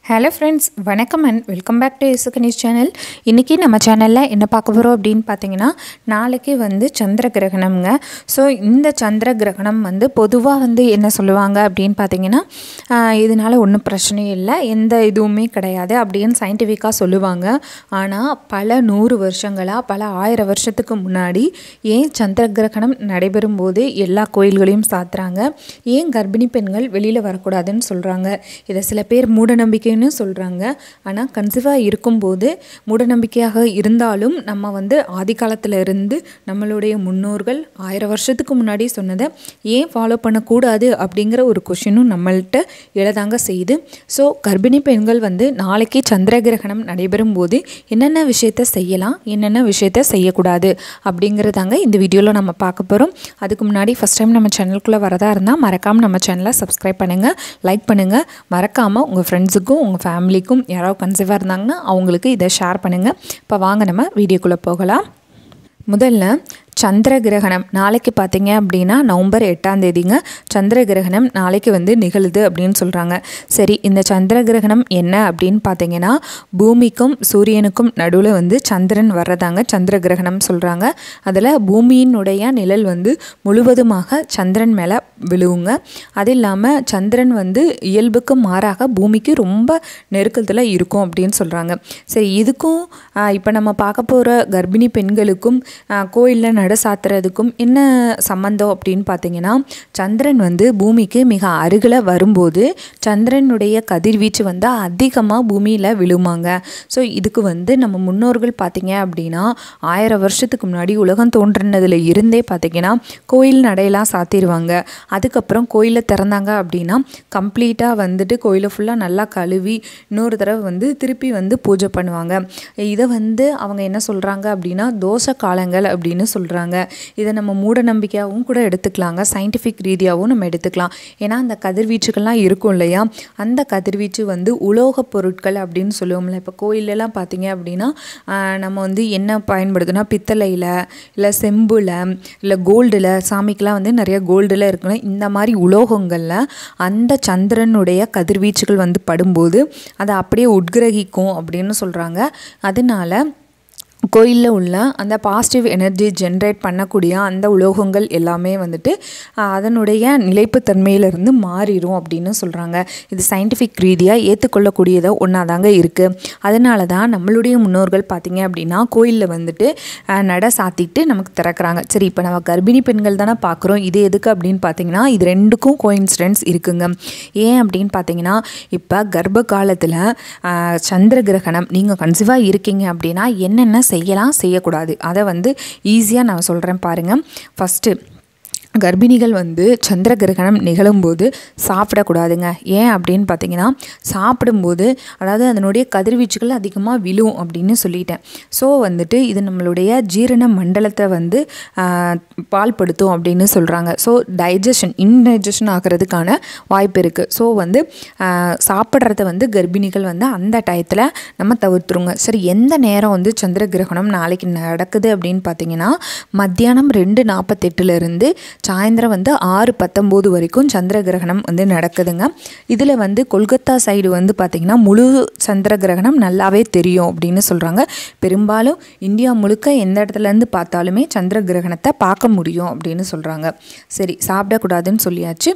hello friends வணக்கம் and welcome back to இசுகனிஸ் channel இன்றைக்கி நம்ம சேனலில் என்ன பார்க்க போகிறோம் அப்படின்னு பார்த்தீங்கன்னா நாளைக்கு வந்து சந்திர கிரகணம்ங்க ஸோ இந்த சந்திர கிரகணம் வந்து பொதுவாக வந்து என்ன சொல்லுவாங்க அப்படின்னு பார்த்தீங்கன்னா ஆஹ், இதனால ஒன்றும் பிரச்சனையும் இல்லை எந்த இதுவுமே கிடையாது அப்படின்னு சயின்டிஃபிக்காக சொல்லுவாங்க ஆனால் பல நூறு வருஷங்களாக பல ஆயிரம் வருஷத்துக்கு முன்னாடி ஏன் சந்திர கிரகணம் நடைபெறும் போது எல்லா கோயில்களையும் சாத்துறாங்க ஏன் கர்ப்பிணி பெண்கள் வெளியில் வரக்கூடாதுன்னு சொல்கிறாங்க இதை சில பேர் மூடநம்பிக்கைன்னு சொல்கிறாங்க ஆனால் கன்சீவாக இருக்கும்போது மூடநம்பிக்கையாக இருந்தாலும் நம்ம வந்து ஆதி காலத்துல இருந்து நம்மளுடைய முன்னோர்கள் ஆயிரம் வருஷத்துக்கு முன்னாடி சொன்னதை ஏன் ஃபாலோ பண்ணக்கூடாது அப்படிங்கிற ஒரு கொஷினும் நம்மள்கிட்ட எழதாங்க செய்யுது ஸோ கர்ப்பிணி பெண்கள் வந்து நாளைக்கு சந்திர கிரகணம் நடைபெறும் போது என்னென்ன விஷயத்த செய்யலாம் என்னென்ன விஷயத்த செய்யக்கூடாது அப்படிங்கிறதாங்க இந்த வீடியோவில் நம்ம பார்க்க போகிறோம் அதுக்கு முன்னாடி ஃபஸ்ட் டைம் நம்ம சேனலுக்குள்ளே வரதா இருந்தால் மறக்காமல் நம்ம சேனலை சப்ஸ்கிரைப் பண்ணுங்கள் லைக் பண்ணுங்கள் மறக்காமல் உங்கள் ஃப்ரெண்ட்ஸுக்கும் உங்கள் ஃபேமிலிக்கும் யாராவது கன்சீவாக இருந்தாங்கன்னா அவங்களுக்கு இதை ஷேர் பண்ணுங்கள் இப்போ வாங்க நம்ம வீடியோக்குள்ளே போகலாம் முதல்ல சந்திர கிரகணம் நாளைக்கு பார்த்தீங்க அப்படின்னா நவம்பர் எட்டாம் தேதிங்க சந்திர கிரகணம் நாளைக்கு வந்து நிகழுது அப்படின்னு சொல்கிறாங்க சரி இந்த சந்திர கிரகணம் என்ன அப்படின்னு பார்த்தீங்கன்னா பூமிக்கும் சூரியனுக்கும் நடுவில் வந்து சந்திரன் வர்றதாங்க சந்திர கிரகணம் சொல்கிறாங்க அதில் பூமியினுடைய நிழல் வந்து முழுவதுமாக சந்திரன் மேலே விழுவுங்க அது இல்லாமல் சந்திரன் வந்து இயல்புக்கு மாறாக பூமிக்கு ரொம்ப நெருக்கத்தில் இருக்கும் அப்படின்னு சொல்கிறாங்க சரி இதுக்கும் இப்போ நம்ம பார்க்க போகிற கர்ப்பிணி பெண்களுக்கும் கோயிலில் நட சாத்துறதுக்கும் என்ன சம்மந்தம் அப்படின்னு பார்த்தீங்கன்னா சந்திரன் வந்து பூமிக்கு மிக அருகில் வரும்போது சந்திரனுடைய கதிர்வீச்சு வந்து அதிகமாக பூமியில் விழுமாங்க ஸோ இதுக்கு வந்து நம்ம முன்னோர்கள் பார்த்தீங்க அப்படின்னா ஆயிரம் வருஷத்துக்கு முன்னாடி உலகம் தோன்றினதுல இருந்தே பார்த்தீங்கன்னா கோயில் நடையெல்லாம் சாத்திடுவாங்க அதுக்கப்புறம் கோயிலை திறந்தாங்க அப்படின்னா கம்ப்ளீட்டாக வந்துட்டு கோயிலை ஃபுல்லாக நல்லா கழுவி இன்னொரு தடவை வந்து திருப்பி வந்து பூஜை பண்ணுவாங்க இதை வந்து அவங்க என்ன சொல்கிறாங்க அப்படின்னா தோஷ காலங்கள் அப்படின்னு சொல்கிறாங்க இதை நம்ம மூட நம்பிக்கையாகவும் கூட எடுத்துக்கலாங்க சயின்டிஃபிக் ரீதியாகவும் நம்ம எடுத்துக்கலாம் ஏன்னா அந்த கதிர்வீச்சுகள்லாம் இருக்கும் இல்லையா அந்த கதிர்வீச்சு வந்து உலோகப் பொருட்கள் அப்படின்னு சொல்லுவோம்ல இப்போ கோயிலெல்லாம் பார்த்தீங்க அப்படின்னா ஆஹ், நம்ம வந்து என்ன பயன்படுதுன்னா பித்தளையில் இல்லை செம்புல இல்லை கோல்டில் சாமிக்கெலாம் வந்து நிறைய கோல்டில் இருக்குல்ல இந்த மாதிரி உலோகங்களில் அந்த சந்திரனுடைய கதிர்வீச்சுகள் வந்து படும்போது அதை அப்படியே உட்கிரகிக்கும் அப்படின்னு சொல்கிறாங்க அதனால கோயிலில் உள்ள அந்த பாசிட்டிவ் எனர்ஜி ஜென்ரேட் பண்ணக்கூடிய அந்த உலோகங்கள் எல்லாமே வந்துட்டு ஆஹ், அதனுடைய நிலைப்புத்தன்மையிலிருந்து மாறிடும் அப்படின்னு சொல்கிறாங்க இது சயின்டிஃபிக் ரீதியாக ஏற்றுக்கொள்ளக்கூடியதை ஒன்றா தாங்க இருக்குது அதனால தான் நம்மளுடைய முன்னோர்கள் பார்த்தீங்க அப்படின்னா கோயிலில் வந்துட்டு ஆஹ், நட சாத்திட்டு நமக்கு திறக்கிறாங்க சரி இப்போ நம்ம கர்ப்பிணி பெண்கள் தானே பார்க்குறோம் இது எதுக்கு அப்படின்னு பார்த்தீங்கன்னா இது ரெண்டுக்கும் கோயின்சிடென்ஸ் இருக்குங்க ஏன் அப்படின்னு பார்த்தீங்கன்னா இப்போ கர்ப்ப காலத்தில் சந்திர கிரகணம் நீங்கள் கன்சீவாக இருக்கீங்க அப்படின்னா என்னென்ன செய்யலாம் செய்யக்கூடாது அதை வந்து ஈஸியாக நான் சொல்கிறேன் பாருங்கள் ஃபஸ்ட்டு கர்ப்பிணிகள் வந்து சந்திர கிரகணம் நிகழும்போது சாப்பிடக்கூடாதுங்க ஏன் அப்படின்னு பார்த்தீங்கன்னா சாப்பிடும்போது அதாவது அதனுடைய கதிர்வீச்சுகள் அதிகமாக விழும் அப்படின்னு சொல்லிட்டேன் ஸோ வந்துட்டு இது நம்மளுடைய ஜீரண மண்டலத்தை வந்து ஆஹ், பால்படுத்தும் அப்படின்னு சொல்கிறாங்க ஸோ டைஜஷன் இன்டைஜஷன் ஆகிறதுக்கான வாய்ப்பு இருக்குது ஸோ வந்து ஆஹ், சாப்பிட்றத வந்து கர்ப்பிணிகள் வந்து அந்த டயத்தில் நம்ம தவிர்த்துருங்க சரி எந்த நேரம் வந்து சந்திர கிரகணம் நாளைக்கு நடக்குது அப்படின்னு பார்த்தீங்கன்னா மத்தியானம் ரெண்டு நாற்பத்தெட்டுலேருந்து சாயந்தரம் வந்து ஆறு பத்தொம்போது வரைக்கும் சந்திர கிரகணம் வந்து நடக்குதுங்க இதில் வந்து கொல்கத்தா சைடு வந்து பார்த்திங்கன்னா முழு சந்திர கிரகணம் நல்லாவே தெரியும் அப்படின்னு சொல்கிறாங்க பெரும்பாலும் இந்தியா முழுக்க எந்த இடத்துலேருந்து பார்த்தாலுமே சந்திர கிரகணத்தை பார்க்க முடியும் அப்படின்னு சொல்கிறாங்க சரி சாப்பிடக்கூடாதுன்னு சொல்லியாச்சு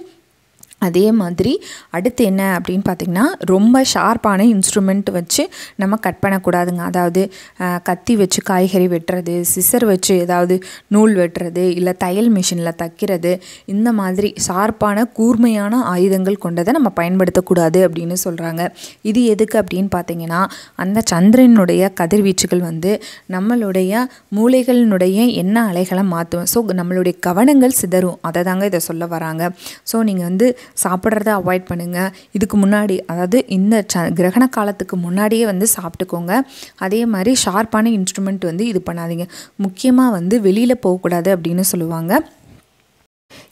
அதே மாதிரி அடுத்து என்ன அப்படின்னு பார்த்திங்கன்னா ரொம்ப ஷார்ப்பான இன்ஸ்ட்ருமெண்ட் வச்சு நம்ம கட் பண்ணக்கூடாதுங்க அதாவது அஹ், கத்தி வச்சு காய்கறி வெட்டுறது சிசர் வச்சு ஏதாவது நூல் வெட்டுறது இல்லை தையல் மிஷினில் தைக்கிறது இந்த மாதிரி ஷார்ப்பான கூர்மையான ஆயுதங்கள் கொண்டதை நம்ம பயன்படுத்தக்கூடாது அப்படின்னு சொல்கிறாங்க இது எதுக்கு அப்படின்னு பார்த்தீங்கன்னா அந்த சந்திரனுடைய கதிர்வீச்சுகள் வந்து நம்மளுடைய மூளைகளினுடைய என்ன அலைகளை மாற்றும் ஸோ நம்மளுடைய கவனங்கள் சிதறும் அதை தாங்க இதை சொல்ல வராங்க ஸோ நீங்கள் வந்து சாப்பிட்றத அவாய்ட் பண்ணுங்கள் இதுக்கு முன்னாடி அதாவது இந்த ச கிரகண காலத்துக்கு முன்னாடியே வந்து சாப்பிட்டுக்கோங்க அதே மாதிரி ஷார்ப்பான இன்ஸ்ட்ருமெண்ட் வந்து இது பண்ணாதீங்க முக்கியமாக வந்து வெளியில் போகக்கூடாது அப்படின்னு சொல்லுவாங்க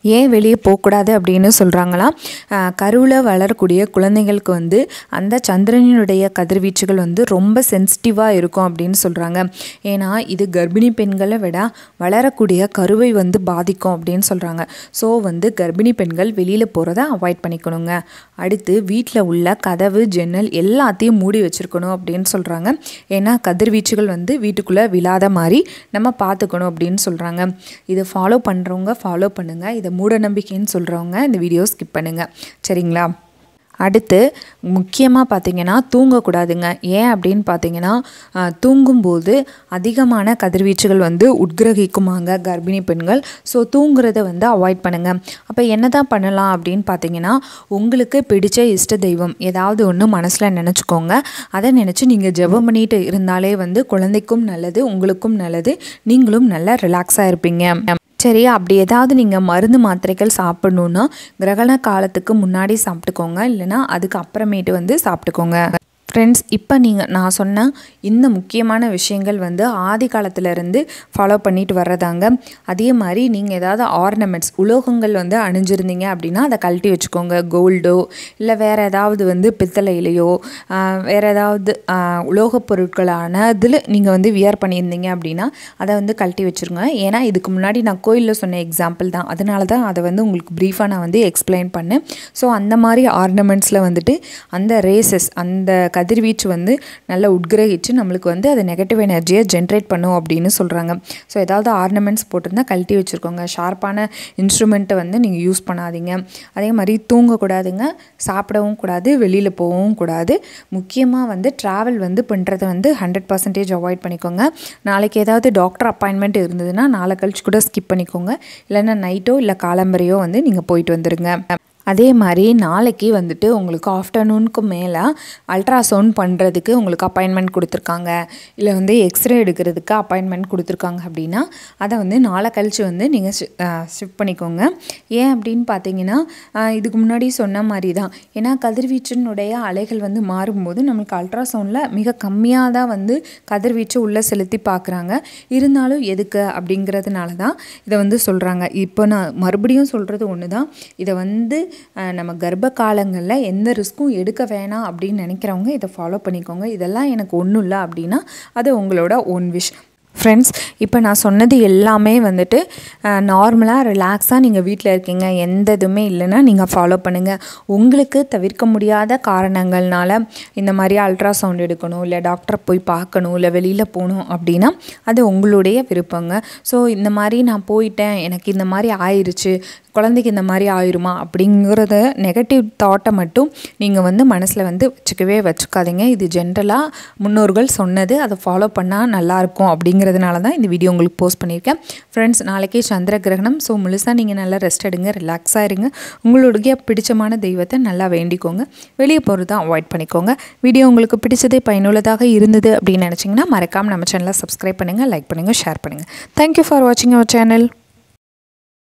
ஏன் வெளியே போகக்கூடாது அப்படின்னு சொல்கிறாங்களா கருவில் வளரக்கூடிய குழந்தைங்களுக்கு வந்து அந்த சந்திரனினுடைய கதிர்வீச்சுகள் வந்து ரொம்ப சென்சிட்டிவாக இருக்கும் அப்படின்னு சொல்கிறாங்க ஏன்னா இது கர்ப்பிணி பெண்களை விட வளரக்கூடிய கருவை வந்து பாதிக்கும் அப்படின்னு சொல்கிறாங்க ஸோ வந்து கர்ப்பிணி பெண்கள் வெளியில் போகிறத அவாய்ட் பண்ணிக்கணுங்க அடுத்து வீட்டில் உள்ள கதவு ஜன்னல் எல்லாத்தையும் மூடி வச்சுருக்கணும் அப்படின்னு சொல்கிறாங்க ஏன்னா கதிர்வீச்சுகள் வந்து வீட்டுக்குள்ளே விழாத மாதிரி நம்ம பார்த்துக்கணும் அப்படின்னு சொல்கிறாங்க இதை ஃபாலோ பண்ணுறவங்க ஃபாலோ பண்ணுங்கள் இதை மூட நம்பிக்கைன்னு சொல்கிறவங்க இந்த வீடியோ ஸ்கிப் பண்ணுங்கள் சரிங்களா அடுத்து முக்கியமாக பார்த்தீங்கன்னா தூங்கக்கூடாதுங்க ஏன் அப்படின்னு பார்த்தீங்கன்னா ஆஹ், தூங்கும்போது அதிகமான கதிர்வீச்சுகள் வந்து உட்கிரகிக்குமாங்க கர்ப்பிணி பெண்கள் ஸோ தூங்குறத வந்து அவாய்ட் பண்ணுங்கள் அப்போ என்ன தான் பண்ணலாம் அப்படின்னு பார்த்தீங்கன்னா உங்களுக்கு பிடிச்ச இஷ்ட தெய்வம் ஏதாவது ஒன்று மனசில் நினச்சிக்கோங்க அதை நினச்சி நீங்கள் ஜெபம் பண்ணிட்டு இருந்தாலே வந்து குழந்தைக்கும் நல்லது உங்களுக்கும் நல்லது நீங்களும் நல்லா ரிலாக்ஸாக இருப்பீங்க சரி அப்படி ஏதாவது நீங்கள் மருந்து மாத்திரைகள் சாப்பிடணுன்னா கிரகண காலத்துக்கு முன்னாடி சாப்பிட்டுக்கோங்க இல்லைன்னா அதுக்கு அப்புறமேட்டு வந்து சாப்பிட்டுக்கோங்க ஃப்ரெண்ட்ஸ் இப்போ நீங்கள் நான் சொன்ன இந்த முக்கியமான விஷயங்கள் வந்து ஆதி காலத்துலேருந்து ஃபாலோ பண்ணிட்டு வர்றதாங்க அதே மாதிரி நீங்கள் ஏதாவது ஆர்னமெண்ட்ஸ் உலோகங்கள் வந்து அணிஞ்சிருந்தீங்க அப்படின்னா அதை கழட்டி வச்சுக்கோங்க கோல்டோ இல்லை வேறு ஏதாவது வந்து பித்தளையிலையோ ஆஹ், வேறு ஏதாவது ஆஹ், உலோகப் பொருட்களான இதில் நீங்கள் வந்து வியர் பண்ணியிருந்தீங்க அப்படின்னா அதை வந்து கழட்டி வச்சுருங்க ஏன்னா இதுக்கு முன்னாடி நான் கோயிலில் சொன்ன எக்ஸாம்பிள் தான் அதனால தான் அதை வந்து உங்களுக்கு ப்ரீஃபாக நான் வந்து எக்ஸ்பிளைன் பண்ணேன் ஸோ அந்த மாதிரி ஆர்னமெண்ட்ஸில் வந்துட்டு அந்த ரேசஸ் அந்த கதிர்வீச்சு வந்து நல்லா உட்கிரகிச்சு நம்மளுக்கு வந்து அது நெகட்டிவ் எனர்ஜியை ஜென்ரேட் பண்ணும் அப்படின்னு சொல்கிறாங்க ஸோ ஏதாவது ஆர்னமெண்ட்ஸ் போட்டிருந்தா கழட்டி வச்சுருக்கோங்க ஷார்ப்பான இன்ஸ்ட்ருமெண்ட்டை வந்து நீங்கள் யூஸ் பண்ணாதீங்க அதே மாதிரி தூங்கக்கூடாதுங்க சாப்பிடவும் கூடாது வெளியில் போகவும் கூடாது முக்கியமாக வந்து ட்ராவல் வந்து பண்ணுறத வந்து ஹண்ட்ரட் பர்சன்டேஜ் அவாய்ட் பண்ணிக்கோங்க நாளைக்கு ஏதாவது டாக்டர் அப்பாயின்மெண்ட் இருந்ததுன்னா நாளை கழிச்சு கூட ஸ்கிப் பண்ணிக்கோங்க இல்லைன்னா நைட்டோ இல்லை காலம்பரையோ வந்து நீங்கள் போயிட்டு வந்துடுங்க அதே மாதிரி நாளைக்கு வந்துட்டு உங்களுக்கு ஆஃப்டர்நூனுக்கு மேலே அல்ட்ராசவுண்ட் பண்ணுறதுக்கு உங்களுக்கு அப்பாயின்மெண்ட் கொடுத்துருக்காங்க இல்லை வந்து எக்ஸ்ரே எடுக்கிறதுக்கு அப்பாயின்மெண்ட் கொடுத்துருக்காங்க அப்படின்னா அதை வந்து நாளை கழிச்சு வந்து நீங்கள் ஷிஃப்ட் பண்ணிக்கோங்க ஏன் அப்படின்னு பார்த்தீங்கன்னா ஆஹ் இதுக்கு முன்னாடி சொன்ன மாதிரி தான் ஏன்னா கதிர்வீச்சினுடைய அலைகள் வந்து மாறும்போது நம்மளுக்கு அல்ட்ராசவுண்டில் மிக கம்மியாக தான் வந்து கதிர்வீச்சு உள்ளே செலுத்தி பார்க்குறாங்க இருந்தாலும் எதுக்கு அப்படிங்கிறதுனால தான் இதை வந்து சொல்கிறாங்க இப்போ நான் மறுபடியும் சொல்கிறது ஒன்று தான் இதை வந்து அஹ், நம்ம கர்ப்ப காலங்களில் எந்த ரிஸ்க்கும் எடுக்க வேணாம் அப்படின்னு நினைக்கிறவங்க இதை ஃபாலோ பண்ணிக்கோங்க இதெல்லாம் எனக்கு ஒன்றும் இல்லை அப்படின்னா அது உங்களோட ஓன் விஷ் ஃப்ரெண்ட்ஸ் இப்போ நான் சொன்னது எல்லாமே வந்துட்டு நார்மலாக ரிலாக்ஸாக நீங்கள் வீட்டில் இருக்கீங்க எந்த இதுவுமே இல்லைன்னா நீங்கள் ஃபாலோ பண்ணுங்கள் உங்களுக்கு தவிர்க்க முடியாத காரணங்கள்னால இந்த மாதிரி அல்ட்ராசவுண்ட் எடுக்கணும் இல்லை டாக்டரை போய் பார்க்கணும் இல்லை வெளியில் போகணும் அப்படின்னா அது உங்களுடைய விருப்பங்க ஸோ இந்த மாதிரி நான் போயிட்டேன் எனக்கு இந்த மாதிரி ஆயிடுச்சு குழந்தைக்கு இந்த மாதிரி ஆயிருமா அப்படிங்கிறத நெகட்டிவ் தாட்டை மட்டும் நீங்கள் வந்து மனசில் வந்து வச்சுக்கவே வச்சுக்காதீங்க இது ஜென்ரலாக முன்னோர்கள் சொன்னது அதை ஃபாலோ பண்ணால் நல்லாயிருக்கும் அப்படிங்கிறதுனால தான் இந்த வீடியோ உங்களுக்கு போஸ்ட் பண்ணியிருக்கேன் ஃப்ரெண்ட்ஸ் நாளைக்கே சந்திர கிரகணம் ஸோ முழுசாக நீங்கள் நல்லா ரெஸ்ட் எடுங்க ரிலாக்ஸாக இருங்க உங்களுடைய பிடிச்சமான தெய்வத்தை நல்லா வேண்டிக்கோங்க வெளியே போகிறத அவாய்ட் பண்ணிக்கோங்க வீடியோ உங்களுக்கு பிடிச்சது பயனுள்ளதாக இருந்தது அப்படின்னு நினச்சிங்கன்னா மறக்காமல் நம்ம சேனலை சப்ஸ்கிரைப் பண்ணுங்கள் லைக் பண்ணுங்கள் ஷேர் பண்ணுங்கள் தேங்க்யூ ஃபார் வாட்சிங் அவர் சேனல்